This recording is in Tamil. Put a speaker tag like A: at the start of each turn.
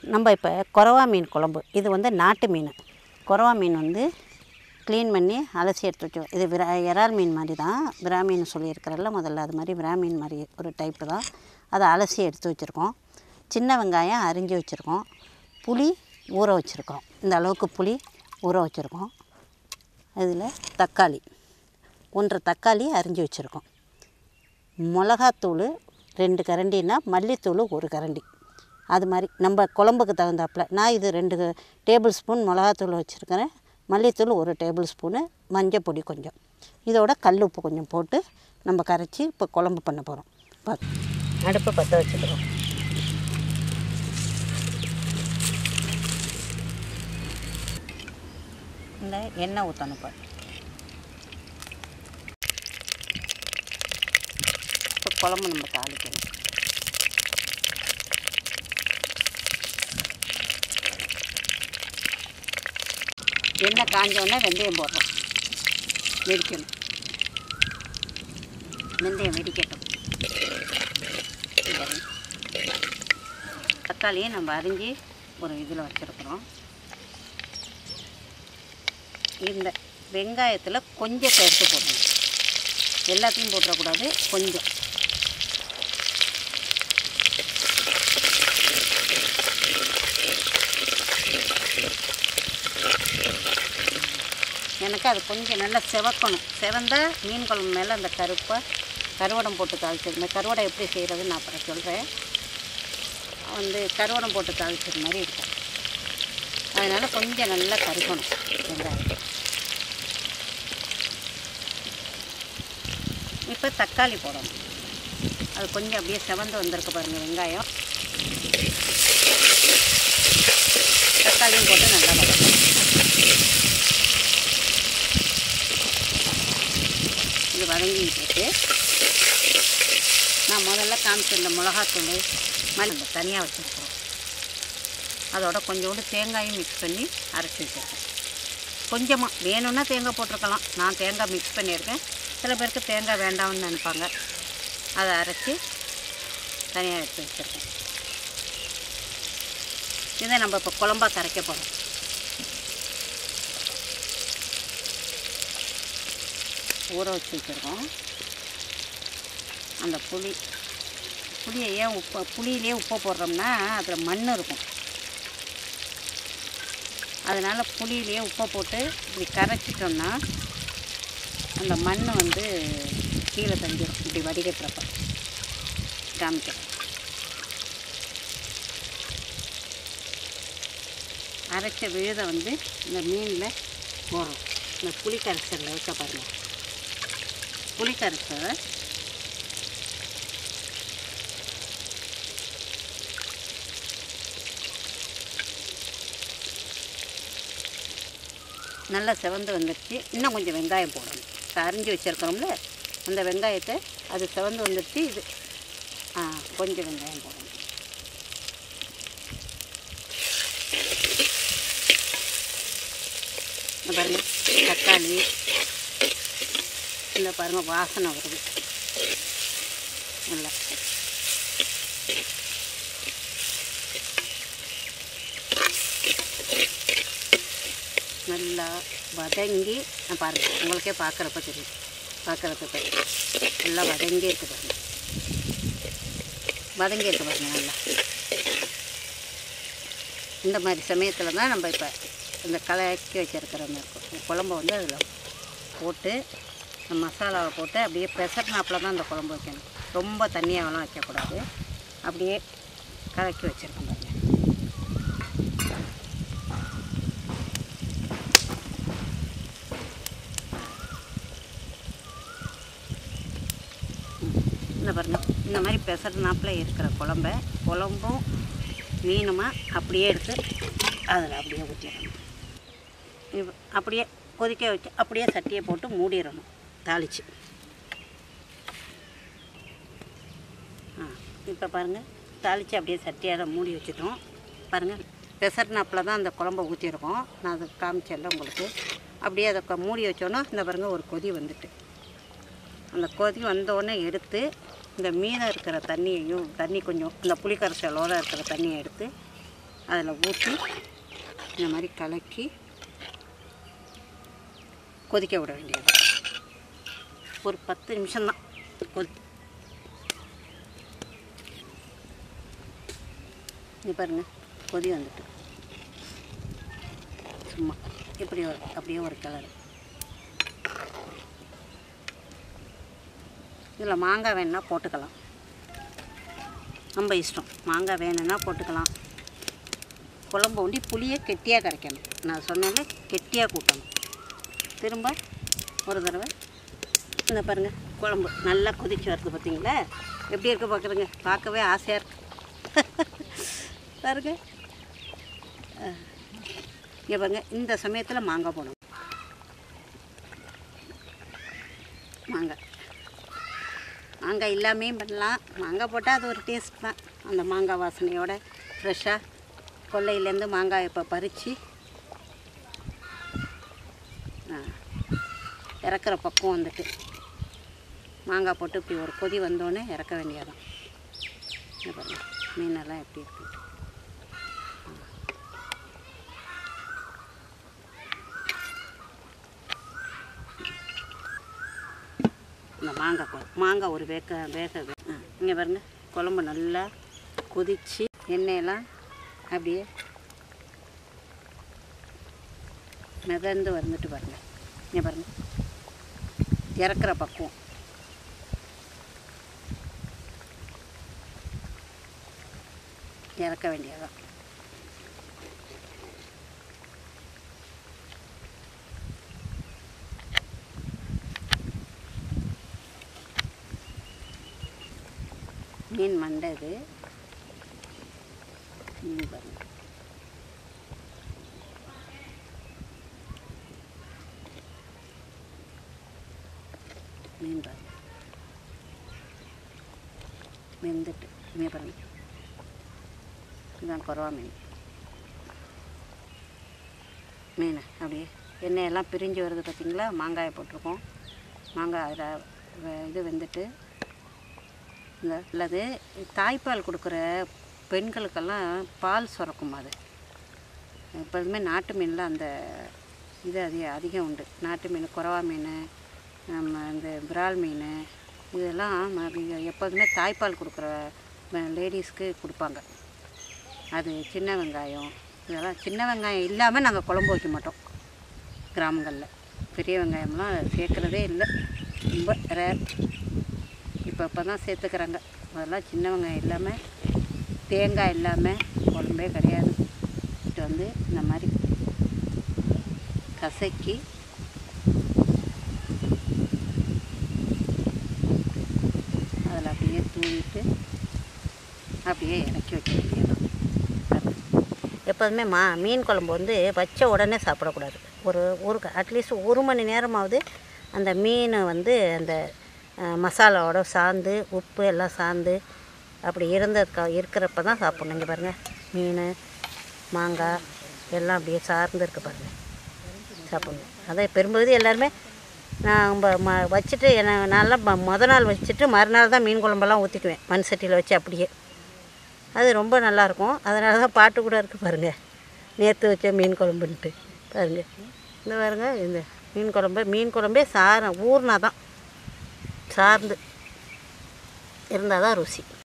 A: நம்ம இப்போ கொரவா மீன் குழம்பு இது வந்து நாட்டு மீன் கொரவா மீன் வந்து க்ளீன் பண்ணி அலசி எடுத்து வச்சோம் இது விரா இறால் மீன் மாதிரி தான் விரா மீன் சொல்லியிருக்கிறல்ல முதல்ல அது மாதிரி விரா மீன் மாதிரி ஒரு டைப்பு தான் அதை அலசி எடுத்து வச்சுருக்கோம் சின்ன வெங்காயம் அரிஞ்சு வச்சுருக்கோம் புளி ஊற வச்சுருக்கோம் இந்த அளவுக்கு புளி ஊற வச்சுருக்கோம் இதில் தக்காளி ஒன்றரை தக்காளி அரிஞ்சு வச்சுருக்கோம் மிளகாத்தூள் ரெண்டு கரண்டினா மல்லித்தூள் ஒரு கரண்டி அது மாதிரி நம்ம குழம்புக்கு தகுந்தாப்புல நான் இது ரெண்டு டேபிள் ஸ்பூன் மிளகாத்தூள் வச்சுருக்கிறேன் மல்லித்தூள் ஒரு டேபிள் ஸ்பூனு மஞ்சள் பொடி கொஞ்சம் இதோட கல் உப்பு கொஞ்சம் போட்டு நம்ம கரைச்சி இப்போ குழம்பு பண்ண போகிறோம் பார்த்து அடுப்பு பற்ற வச்சுக்கிறோம் இந்த எண்ணெய் ஊற்றணும் இப்போ இப்போ குழம்பு நம்ம தாளிக்கணும் எண்ணெய் காஞ்சோடனே வெந்தயம் போடுறோம் வெடிக்கணும் வெந்தயம் வெடிக்கட்டும் சரி. தக்காளியை நம்ம அரிஞ்சு ஒரு இதில் வச்சுருக்குறோம் இந்த வெங்காயத்தில் கொஞ்சம் எடுத்து போடணும் எல்லாத்தையும் போட்டுறக்கூடாது கொஞ்சம் எனக்கு அது கொஞ்சம் நல்லா செவக்கணும் செவந்தா மீன் குழம்பு மேலே அந்த கருப்பை கருவடம் போட்டு தாளிச்சிருந்தேன் கருவடை எப்படி செய்கிறதுன்னு நான் அப்புறம் சொல்கிறேன் வந்து கருவடம் போட்டு தாளிச்சது மாதிரி இருக்கும் அதனால் கொஞ்சம் நல்லா கருக்கணும் வெங்காயம் இப்போ தக்காளி போடணும் அது கொஞ்சம் அப்படியே செவந்து வந்திருக்கு பாருங்கள் வெங்காயம் தக்காளியும் போட்டு நல்லா வதக்கணும் இது வதங்கிட்டு இருக்கு நான் முதல்ல காமிச்சிருந்த மிளகாத்தூள் மணி நம்ம தனியாக வச்சுருக்குறோம் அதோட கொஞ்சோண்டு தேங்காயும் மிக்ஸ் பண்ணி அரைச்சி வச்சுருக்கேன் கொஞ்சமாக வேணும்னா தேங்காய் போட்டிருக்கலாம் நான் தேங்காய் மிக்ஸ் பண்ணியிருக்கேன் சில பேருக்கு தேங்காய் வேண்டாம்னு நினைப்பாங்க அதை அரைச்சி தனியாக எடுத்து வச்சுருக்கேன் இதை நம்ம இப்போ குழம்பா கரைக்க போகிறோம் ஊற வச்சு வச்சுருக்கோம் அந்த புளி புளியை ஏன் உப்பு புளியிலே உப்பை போடுறோம்னா அதில் மண் இருக்கும் அதனால் புளியிலே உப்பை போட்டு இப்படி கரைச்சிட்டோம்னா அந்த மண் வந்து கீழே தங்கிடும் இப்படி வடிகட்டுறப்ப காமிக்கிறேன் அரைச்ச விழுதை வந்து இந்த மீனில் போடுறோம் இந்த புளி கரைசலில் வைக்க பாருங்கள் புளி கரைசலை நல்லா செவந்து வந்துடுச்சு இன்னும் கொஞ்சம் வெங்காயம் போடணும் இப்போ அரிஞ்சு வச்சுருக்கிறோம்ல அந்த வெங்காயத்தை அது செவந்து வந்துடுச்சு இது ஆ கொஞ்சம் வெங்காயம் போடணும் இந்த பாருங்க தக்காளி இந்த பாருங்க வாசனை வருது நல்லா நல்லா வதங்கி நான் பாருங்க உங்களுக்கே பார்க்குறப்ப தெரியும் பார்க்குறப்ப நல்லா வதங்கி இருக்கு பாருங்க வதங்கி இருக்கு பாருங்க நல்லா இந்த மாதிரி சமயத்தில் தான் நம்ம இப்போ இந்த கலக்கி வச்சுருக்கிற மாதிரி இருக்கும் குழம்ப வந்து அதில் போட்டு இந்த மசாலாவை போட்டு அப்படியே பெசர்னாப்பில் தான் இந்த குழம்பு வைக்கணும் ரொம்ப தண்ணியாகலாம் வைக்கக்கூடாது அப்படியே கலக்கி வச்சுருக்கோம் பாருங்க இந்த பாருங்க இந்த மாதிரி பெசர்னாப்பில் இருக்கிற குழம்ப குழம்பும் மீனுமா அப்படியே எடுத்து அதில் அப்படியே ஊற்றிடணும் இப்போ அப்படியே கொதிக்க வச்சு அப்படியே சட்டியை போட்டு மூடிடணும் தாளித்து ஆ இப்போ பாருங்கள் தாளித்து அப்படியே சட்டியால் மூடி வச்சுட்டோம் பாருங்கள் பெசர்னாப்பில் தான் அந்த குழம்ப ஊற்றிருக்கோம் நான் அதை காமிச்சேன்ல உங்களுக்கு அப்படியே அதை க- மூடி வச்சோன்னா இந்த பாருங்கள் ஒரு கொதி வந்துட்டு அந்த கொதி வந்தோடனே எடுத்து இந்த மீதம் இருக்கிற தண்ணியையும் தண்ணி கொஞ்சம் இந்த புளிக்கரைசலோடு இருக்கிற தண்ணியை எடுத்து அதில் ஊற்றி இந்த மாதிரி கலக்கி கொதிக்க விட வேண்டியது ஒரு பத்து நிமிஷம்தான் கொதி இங்க பாருங்க கொதி வந்துட்டு சும்மா இப்படி ஒரு அப்படியே ஒரு கலர் இதில் மாங்காய் வேணுன்னா போட்டுக்கலாம் நம்ம இஷ்டம் மாங்காய் வேணும்னா போட்டுக்கலாம் குழம்பு ஒண்டி புளியை கெட்டியாக கரைக்கணும் நான் சொன்னேன்ல கெட்டியாக கூட்டணும் திரும்ப ஒரு தடவை இந்த பாருங்கள் குழம்பு நல்லா கொதிச்சு வருது பார்த்தீங்களா எப்படி இருக்கு பார்க்குறேங்க பார்க்கவே ஆசையாக இருக்கு பாருங்க இங்கே பாருங்க இந்த சமயத்தில் மாங்காய் போடணும் மாங்காய் மாங்காய் இல்லாமையும் பண்ணலாம் மாங்காய் போட்டால் அது ஒரு டேஸ்ட் தான் அந்த மாங்காய் வாசனையோட ஃப்ரெஷ்ஷாக கொல்லையிலேருந்து மாங்காய் இப்போ பறித்து இறக்குற பக்கம் வந்துட்டு மாங்காய் போட்டு இப்படி ஒரு கொதி வந்தோடனே இறக்க வேண்டியதான் இங்க பாருங்க மீனெல்லாம் எப்படி இருக்கு இந்த மாங்காய் கொ மாங்காய் ஒரு வேக வேக இங்கே பாருங்க குழம்பு நல்லா கொதித்து எண்ணெயெல்லாம் அப்படியே மிதந்து வந்துட்டு பாருங்க இங்கே பாருங்க இறக்குற பக்குவம் இறக்க வேண்டியதான் மீன் மண்டை இது மீன் பாருங்க மீன் பாருங்க வெந்துட்டு மீன் பாருங்க இதுதான் குறவா மீன் மீன் அப்படியே எண்ணெயெல்லாம் பிரிஞ்சு வருது பார்த்தீங்களா மாங்காயை போட்டிருக்கோம் மாங்காய் அதில் இது வெந்துட்டு இந்த அல்லது தாய்ப்பால் கொடுக்குற பெண்களுக்கெல்லாம் பால் சுரக்கும் அது எப்போதுமே நாட்டு மீனில் அந்த இது அதிக அதிகம் உண்டு நாட்டு மீன் குறவா மீன் நம்ம இந்த விரால் மீன் இதெல்லாம் ம- எப்போதுமே தாய்ப்பால் கொடுக்குற லேடிஸ்க்கு கொடுப்பாங்க அது சின்ன வெங்காயம் இதெல்லாம் சின்ன வெங்காயம் இல்லாமல் நாங்கள் குழம்பு வைக்க மாட்டோம் கிராமங்களில் பெரிய வெங்காயம்லாம் சேர்க்குறதே இல்லை ரொம்ப ரேர் இப்போ இப்போ தான் சேர்த்துக்கிறாங்க அதெல்லாம் சின்ன வெங்காயம் இல்லாமல் தேங்காய் இல்லாமல் குழம்பே கிடையாது இது வந்து இந்த மாதிரி கசக்கி அதில் அப்படியே தூவிட்டு அப்படியே இறக்கி வைக்க வேண்டியதான் எப்போதுமே மா மீன் குழம்பு வந்து வச்ச உடனே சாப்பிடக்கூடாது ஒரு ஒரு அட்லீஸ்ட் ஒரு மணி நேரமாவது அந்த மீன் வந்து அந்த அஹ், மசாலாவோட சார்ந்து உப்பு எல்லாம் சார்ந்து அப்படி இருந்ததுக்கு இருக்கிறப்ப தான் சாப்பிட்ணும் இங்கே பாருங்கள் மீன் மாங்காய் எல்லாம் அப்படியே சார்ந்து இருக்கு பாருங்கள் சாப்பிட்ணும் அதான் பெரும்பகுதி எல்லாருமே நான் ப- ம வச்சுட்டு என்ன நல்லா ம- முத நாள் வச்சுட்டு மறுநாள் தான் மீன் குழம்பெல்லாம் ஊற்றிக்குவேன் மண் சட்டியில் வச்சு அப்படியே அது ரொம்ப நல்லாயிருக்கும் அதனால தான் பாட்டு கூட இருக்குது பாருங்கள் நேற்று வச்ச மீன் குழம்புன்ட்டு பாருங்கள் இந்த பாருங்க இந்த மீன் குழம்பு மீன் குழம்பே சார ஊர்னா தான் சார்ந்து இருந்தால் தான் ருசி